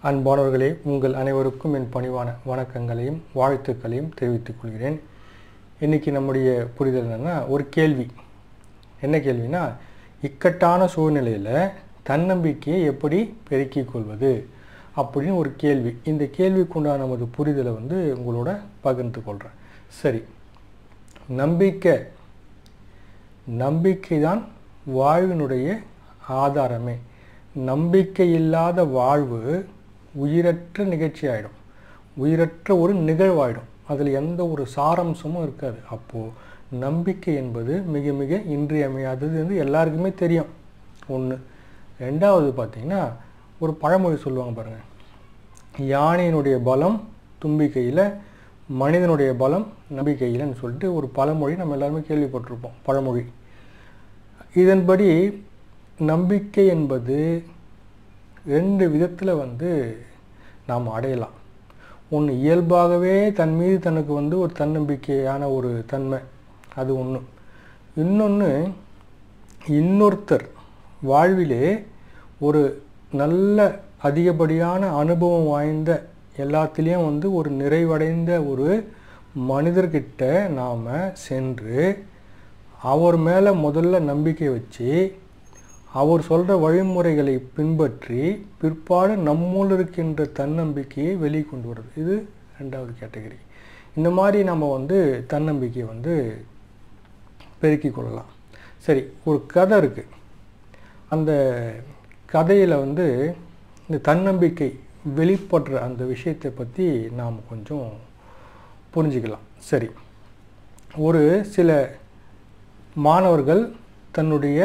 அன்பானவர்களே உங்கள் அனைவருக்கும் என் பணிவான வணக்கங்களையும் வாழ்த்துக்களையும் தெரிவித்துக் கொள்கிறேன் இன்றைக்கி நம்முடைய புரிதல் என்னென்னா ஒரு கேள்வி என்ன கேள்வினா இக்கட்டான சூழ்நிலையில் தன்னம்பிக்கையை எப்படி பெருக்கிக் கொள்வது அப்படின்னு ஒரு கேள்வி இந்த கேள்விக்குண்டான நமது புரிதலை வந்து உங்களோட பகிர்ந்து கொள்கிறேன் சரி நம்பிக்கை நம்பிக்கை தான் வாழ்வினுடைய ஆதாரமே நம்பிக்கை இல்லாத வாழ்வு உயிரற்ற நிகழ்ச்சி ஆகிடும் உயிரற்ற ஒரு நிகழ்வாயிடும் அதில் எந்த ஒரு சாரம்சமும் இருக்காது அப்போது நம்பிக்கை என்பது மிக மிக இன்றியமையாதது என்று எல்லாருக்குமே தெரியும் ஒன்று ரெண்டாவது பார்த்திங்கன்னா ஒரு பழமொழி சொல்லுவாங்க பாருங்கள் யானையினுடைய பலம் தும்பிக்கையில் மனிதனுடைய பலம் நம்பிக்கையில்னு சொல்லிட்டு ஒரு பழமொழி நம்ம எல்லாருமே கேள்விப்பட்டிருப்போம் பழமொழி இதன்படி நம்பிக்கை என்பது ரெண்டு விதத்தில் வந்து நாம் அடையலாம் ஒன்று இயல்பாகவே தன் மீது தனக்கு வந்து ஒரு தன்னம்பிக்கையான ஒரு தன்மை அது ஒன்று இன்னொன்று இன்னொருத்தர் வாழ்விலே ஒரு நல்ல அதிகப்படியான அனுபவம் வாய்ந்த எல்லாத்துலேயும் வந்து ஒரு நிறைவடைந்த ஒரு மனிதர்கிட்ட நாம் சென்று அவர் மேலே முதல்ல நம்பிக்கை வச்சு அவர் சொல்கிற வழிமுறைகளை பின்பற்றி பிற்பாடு நம்முள் இருக்கின்ற தன்னம்பிக்கையை வெளியே கொண்டு வர்றது இது ரெண்டாவது கேட்டகரி இந்த மாதிரி நம்ம வந்து தன்னம்பிக்கையை வந்து பெருக்கிக் கொள்ளலாம் சரி ஒரு கதை இருக்குது அந்த கதையில் வந்து இந்த தன்னம்பிக்கை வெளிப்படுற அந்த விஷயத்தை பற்றி நாம் கொஞ்சம் புரிஞ்சுக்கலாம் சரி ஒரு சில மாணவர்கள் தன்னுடைய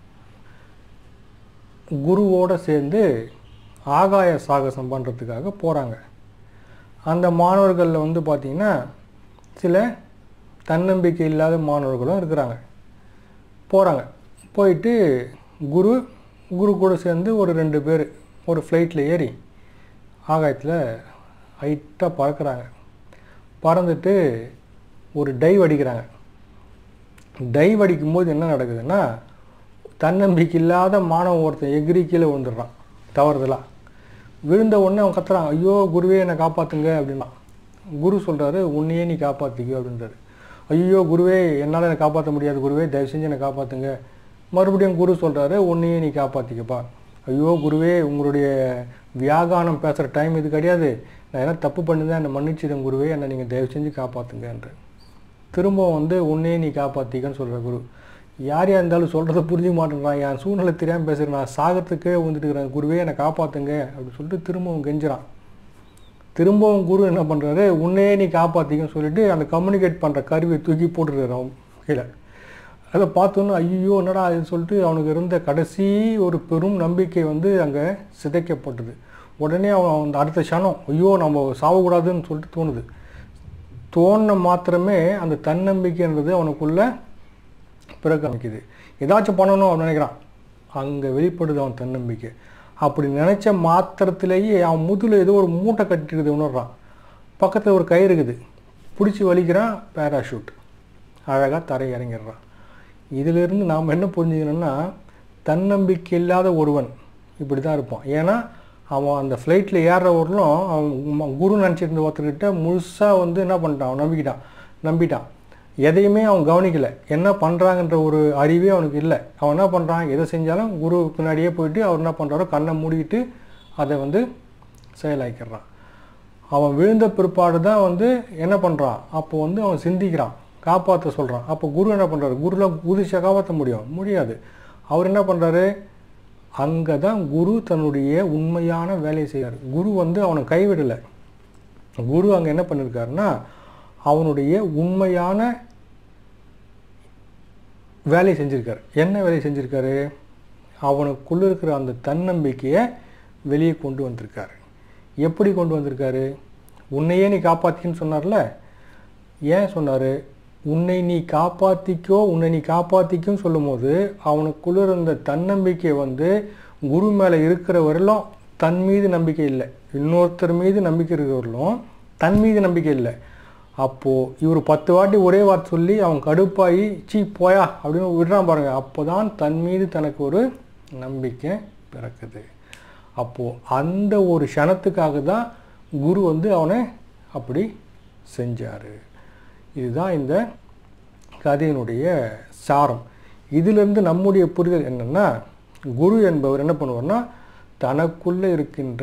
குருவோடு சேர்ந்து ஆகாய சாகசம் பண்ணுறதுக்காக போகிறாங்க அந்த மாணவர்களில் வந்து பார்த்திங்கன்னா சில தன்னம்பிக்கை இல்லாத மாணவர்களும் இருக்கிறாங்க போகிறாங்க போயிட்டு குரு குரு கூட சேர்ந்து ஒரு ரெண்டு பேர் ஒரு ஃப்ளைட்டில் ஏறி ஆகாயத்தில் ஹைட்டாக பறக்கிறாங்க பறந்துட்டு ஒரு டைவ் அடிக்கிறாங்க டைவ் அடிக்கும்போது என்ன நடக்குதுன்னா தன்னம்பிக்கை இல்லாத மாணவன் ஒருத்தன் எகிரி கீழே விழுந்துடுறான் தவறுதலாக விழுந்த உடனே அவன் கத்துறான் ஐயோ குருவே என்னை காப்பாற்றுங்க அப்படின்னா குரு சொல்கிறாரு உன்னையே நீ காப்பாற்றிக்கோ அப்படின்றாரு ஐயோ குருவே என்னால் என்னை காப்பாற்ற முடியாது குருவே தயவு செஞ்சு என்னை காப்பாற்றுங்க மறுபடியும் குரு சொல்கிறாரு உன்னையே நீ காப்பாற்றிக்கப்பா ஐயோ குருவே உங்களுடைய வியாகானம் பேசுகிற டைம் இது கிடையாது நான் என்ன தப்பு பண்ணுதான் என்னை மன்னிச்சிடும் குருவே என்னை நீங்கள் தயவு செஞ்சு காப்பாற்றுங்கன்ற திரும்பவும் வந்து உன்னையே நீ காப்பாற்றிக்கன்னு சொல்கிற குரு யார் யார் இருந்தாலும் சொல்கிறத புரிஞ்சுக்க மாட்டேங்கிறான் என் சூழ்நிலை தெரியாமல் பேசுகிறேன் நான் சாகத்துக்கே வந்துட்டு இருக்கிறேன் குருவே என்னை காப்பாற்றுங்க அப்படின்னு சொல்லிட்டு திரும்பவும் கெஞ்சுறான் திரும்பவும் குரு என்ன பண்ணுறாரு உன்னையே நீ காப்பாற்றிக்கன்னு சொல்லிட்டு அந்த கம்யூனிகேட் பண்ணுற கருவியை தூக்கி போட்டுருக்காரு அவன் கீழே அதை பார்த்தோன்னே ஐயோ என்னடா அது சொல்லிட்டு அவனுக்கு இருந்த கடைசி ஒரு பெரும் நம்பிக்கை வந்து அங்கே சிதைக்கப்பட்டது உடனே அவன் அந்த அடுத்த க்ஷணம் ஐயோ நம்ம சாவக்கூடாதுன்னு சொல்லிட்டு தோணுது தோணின மாத்திரமே அந்த தன்னம்பிக்கைன்றது அவனுக்குள்ளே பிறக்க அமைக்குது ஏதாச்சும் பண்ணணும் அப்படின்னு நினைக்கிறான் அங்கே வெளிப்படுது அவன் தன்னம்பிக்கை அப்படி நினச்ச மாத்திரத்திலேயே அவன் முதுகில் ஏதோ ஒரு மூட்டை கட்டிருக்குது உணர்றான் பக்கத்தில் ஒரு கயிறு இருக்குது பிடிச்சி வலிக்கிறான் பேராஷூட் அழகாக தரை இறங்கிடுறான் இதிலிருந்து நாம் என்ன புரிஞ்சுக்கணும்னா தன்னம்பிக்கை இல்லாத ஒருவன் இப்படி தான் இருப்பான் ஏன்னா அவன் அந்த ஃப்ளைட்டில் ஏறுறவர்களும் அவன் குரு நினச்சிருந்த ஒருத்தர்கிட்ட முழுசாக வந்து என்ன பண்ணிட்டான் அவன் நம்பிக்கிட்டான் நம்பிட்டான் எதையுமே அவன் கவனிக்கலை என்ன பண்ணுறாங்கன்ற ஒரு அறிவே அவனுக்கு இல்லை அவன் என்ன பண்ணுறான் எதை செஞ்சாலும் குரு பின்னாடியே போயிட்டு அவர் என்ன பண்ணுறாரோ கண்ணை மூடிக்கிட்டு அதை வந்து செயலாக்கிடுறான் அவன் விழுந்த பிற்பாடு தான் வந்து என்ன பண்ணுறான் அப்போ வந்து அவன் சிந்திக்கிறான் காப்பாற்ற சொல்கிறான் அப்போ குரு என்ன பண்ணுறாரு குருலாம் குதிச்சா காப்பாற்ற முடியும் முடியாது அவர் என்ன பண்ணுறாரு அங்கே தான் குரு தன்னுடைய உண்மையான வேலையை செய்கிறார் குரு வந்து அவனை கைவிடலை குரு அங்கே என்ன பண்ணியிருக்காருன்னா அவனுடைய உண்மையான வேலையை செஞ்சுருக்காரு என்ன வேலையை செஞ்சுருக்காரு அவனுக்குள்ளே இருக்கிற அந்த தன்னம்பிக்கையை வெளியே கொண்டு வந்திருக்காரு எப்படி கொண்டு வந்திருக்காரு உன்னையே நீ காப்பாற்றின்னு சொன்னார்ல ஏன் சொன்னார் உன்னை நீ காப்பாற்றிக்கோ உன்னை நீ காப்பாற்றிக்கும் சொல்லும்போது அவனுக்குள்ள இருந்த தன்னம்பிக்கை வந்து குரு மேலே இருக்கிற வரலும் தன் மீது நம்பிக்கை இல்லை இன்னொருத்தர் மீது நம்பிக்கை இருக்கிறவர்களும் தன் மீது நம்பிக்கை இல்லை அப்போது இவர் பத்து வாட்டி ஒரே வார்த்தை சொல்லி அவன் கடுப்பாகி சீ போயா அப்படின்னு விடுறான் பாருங்க அப்போ தான் தன் மீது தனக்கு ஒரு நம்பிக்கை பிறக்குது அப்போது அந்த ஒரு க்ஷணத்துக்காக தான் குரு வந்து அவனை அப்படி செஞ்சார் இதுதான் இந்த கதையினுடைய சாரம் இதிலிருந்து நம்முடைய புரிதல் என்னென்னா குரு என்பவர் என்ன பண்ணுவார்னா தனக்குள்ளே இருக்கின்ற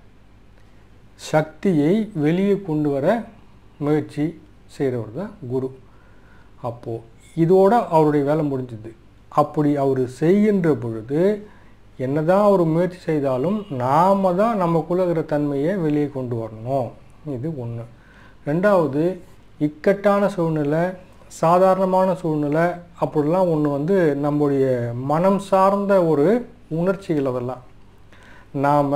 சக்தியை வெளியே கொண்டு வர முயற்சி செய்கிறவர் தான் குரு அப்போது இதோட அவருடைய வேலை முடிஞ்சுது அப்படி அவர் செய்கின்ற பொழுது என்னதான் அவர் முயற்சி செய்தாலும் நாம் தான் நமக்குள்ள இருக்கிற தன்மையை வெளியே கொண்டு வரணும் இது ஒன்று ரெண்டாவது இக்கட்டான சூழ்நிலை சாதாரணமான சூழ்நிலை அப்படிலாம் ஒன்று வந்து நம்முடைய மனம் சார்ந்த ஒரு உணர்ச்சிகள் அதெல்லாம் நாம்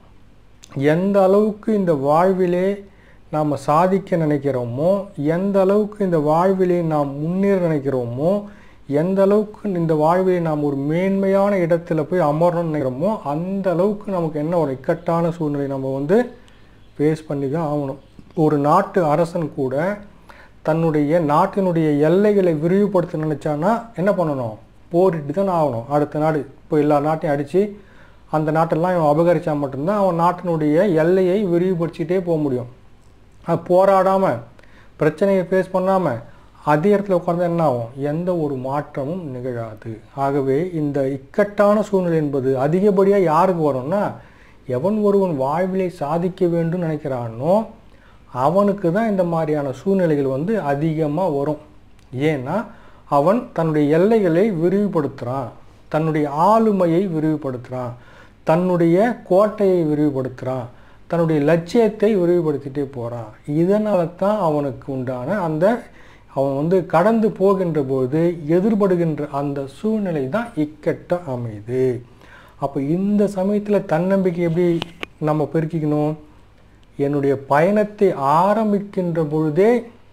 எந்த அளவுக்கு இந்த வாழ்விலே நாம் சாதிக்க நினைக்கிறோமோ எந்த அளவுக்கு இந்த வாழ்விலே நாம் முன்னேற நினைக்கிறோமோ எந்த அளவுக்கு இந்த வாழ்விலே நாம் ஒரு மேன்மையான இடத்துல போய் அமரணும்னு நினைக்கிறோமோ அந்த அளவுக்கு நமக்கு என்ன ஒரு இக்கட்டான சூழ்நிலை நம்ம வந்து ஃபேஸ் பண்ணி தான் ஆகணும் ஒரு நாட்டு அரசன் கூட தன்னுடைய நாட்டினுடைய எல்லைகளை விரிவுபடுத்த நினச்சான்னா என்ன பண்ணணும் போரிட்டு தான் ஆகணும் அடுத்த நாடு இப்போ எல்லா நாட்டையும் அடித்து அந்த நாட்டெல்லாம் இவன் அபகரித்தா மட்டும்தான் அவன் நாட்டினுடைய எல்லையை விரிவுபடுத்திக்கிட்டே போக முடியும் அது போராடாமல் பிரச்சனையை ஃபேஸ் பண்ணாமல் அதே இடத்துல உட்கார்ந்தா என்ன ஆகும் எந்த ஒரு மாற்றமும் நிகழாது ஆகவே இந்த இக்கட்டான சூழ்நிலை என்பது அதிகப்படியாக யாருக்கு வரும்னா எவன் ஒருவன் வாழ்விலை சாதிக்க வேண்டும் நினைக்கிறானோ அவனுக்கு தான் இந்த மாதிரியான சூழ்நிலைகள் வந்து அதிகமாக வரும் ஏன்னா அவன் தன்னுடைய எல்லைகளை விரிவுபடுத்துகிறான் தன்னுடைய ஆளுமையை விரிவுபடுத்துகிறான் தன்னுடைய கோட்டையை விரிவுபடுத்துகிறான் தன்னுடைய லட்சியத்தை விரிவுபடுத்திட்டே போகிறான் இதனால தான் அவனுக்கு உண்டான அந்த அவன் வந்து கடந்து போகின்ற போது எதிர்படுகின்ற அந்த சூழ்நிலை தான் இக்கட்ட அமைது அப்போ இந்த சமயத்தில் தன்னம்பிக்கை எப்படி நம்ம பெருக்கிக்கணும் என்னுடைய பயணத்தை ஆரம்பிக்கின்ற பொழுதே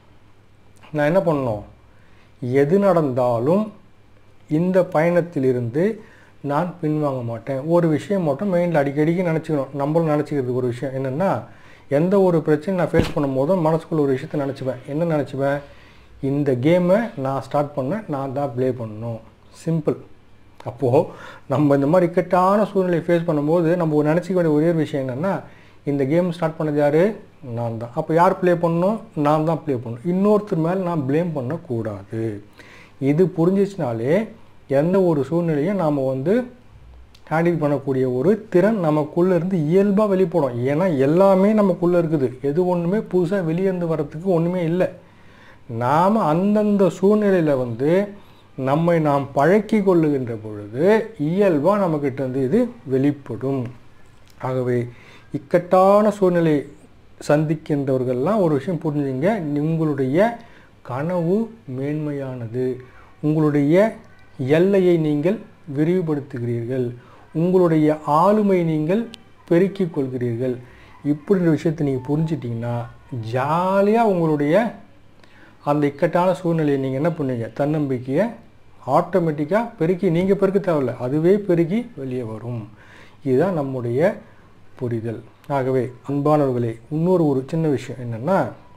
நான் என்ன பண்ணணும் எது நடந்தாலும் இந்த பயணத்திலிருந்து நான் பின்வாங்க மாட்டேன் ஒரு விஷயம் மட்டும் மைண்டில் அடிக்கடிக்கு நினச்சிக்கணும் நம்மளும் நினச்சிக்கிறது ஒரு விஷயம் என்னென்னா எந்த ஒரு பிரச்சனை நான் ஃபேஸ் பண்ணும் போதும் மனசுக்குள்ள ஒரு விஷயத்த நினச்சிப்பேன் என்ன நினச்சிப்பேன் இந்த கேமை நான் ஸ்டார்ட் பண்ணேன் நான் தான் ப்ளே பண்ணணும் சிம்பிள் அப்போது நம்ம இந்த மாதிரி இக்கட்டான சூழ்நிலையை ஃபேஸ் பண்ணும்போது நம்ம ஒரு நினச்சிக்க வேண்டிய ஒரே ஒரு விஷயம் என்னென்னா இந்த கேம் ஸ்டார்ட் பண்ணது யார் நான் தான் அப்போ யார் ப்ளே பண்ணணும் நான் தான் ப்ளே பண்ணணும் இன்னொருத்தர் மேலே நான் ப்ளேம் பண்ணக்கூடாது இது புரிஞ்சிச்சுனாலே எந்த ஒரு சூழ்நிலையும் நாம் வந்து ஹேண்டில் பண்ணக்கூடிய ஒரு திறன் நமக்குள்ளே இருந்து இயல்பாக வெளிப்படும் ஏன்னா எல்லாமே நமக்குள்ளே இருக்குது எது ஒன்றுமே புதுசாக வெளியேந்து வர்றதுக்கு ஒன்றுமே இல்லை நாம் அந்தந்த சூழ்நிலையில் வந்து நம்மை நாம் பழக்கி கொள்ளுகின்ற பொழுது இயல்பாக நம்மக்கிட்ட இருந்து இது வெளிப்படும் ஆகவே இக்கட்டான சூழ்நிலை சந்திக்கின்றவர்கள்லாம் ஒரு விஷயம் புரிஞ்சுங்க உங்களுடைய கனவு மேன்மையானது உங்களுடைய எல்லையை நீங்கள் விரிவுபடுத்துகிறீர்கள் உங்களுடைய ஆளுமை நீங்கள் பெருக்கிக் கொள்கிறீர்கள் இப்படின்ற விஷயத்தை நீங்கள் புரிஞ்சிட்டிங்கன்னா ஜாலியாக உங்களுடைய அந்த இக்கட்டான சூழ்நிலையை நீங்கள் என்ன பண்ணுவீங்க தன்னம்பிக்கையை ஆட்டோமேட்டிக்காக பெருக்கி நீங்கள் பெருக்க தேவையில்ல அதுவே பெருகி வெளியே வரும் இதுதான் நம்முடைய புரிதல் ஆகவே அன்பானவர்களே இன்னொரு ஒரு சின்ன விஷயம் என்னென்னா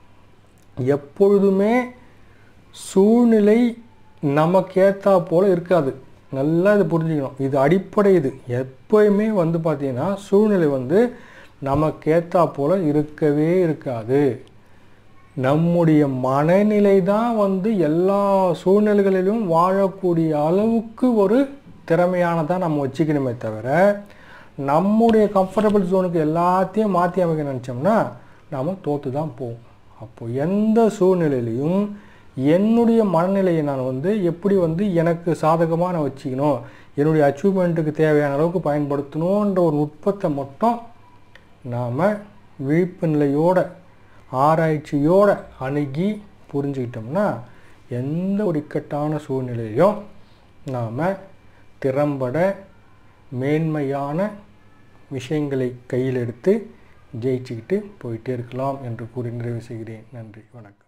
எப்பொழுதுமே சூழ்நிலை நமக்கேற்றா போல் இருக்காது நல்லா இது புரிஞ்சுக்கணும் இது அடிப்படை இது எப்போயுமே வந்து பார்த்தீங்கன்னா சூழ்நிலை வந்து நமக்கேற்றா போல் இருக்கவே இருக்காது நம்முடைய மனநிலை தான் வந்து எல்லா சூழ்நிலைகளிலும் வாழக்கூடிய அளவுக்கு ஒரு திறமையானதாக நம்ம வச்சுக்கணுமே தவிர நம்முடைய கம்ஃபர்டபுள் ஜோனுக்கு எல்லாத்தையும் மாற்றி அமைக்க நினச்சோம்னா நாம் தோற்று தான் போவோம் அப்போ எந்த சூழ்நிலையிலையும் என்னுடைய மனநிலையை நான் வந்து எப்படி வந்து எனக்கு சாதகமாக நான் வச்சுக்கணும் என்னுடைய அச்சீவ்மெண்ட்டுக்கு தேவையான அளவுக்கு பயன்படுத்தணுன்ற ஒரு நுட்பத்தை மட்டும் நாம் விழிப்பு நிலையோட ஆராய்ச்சியோட அணுகி புரிஞ்சுக்கிட்டோம்னா எந்த ஒரு இக்கட்டான சூழ்நிலையிலும் நாம் திறம்பட மேன்மையான விஷயங்களை கையில் எடுத்து ஜெயிச்சுக்கிட்டு போயிட்டே இருக்கலாம் என்று கூறி நிறைவு செய்கிறேன் நன்றி வணக்கம்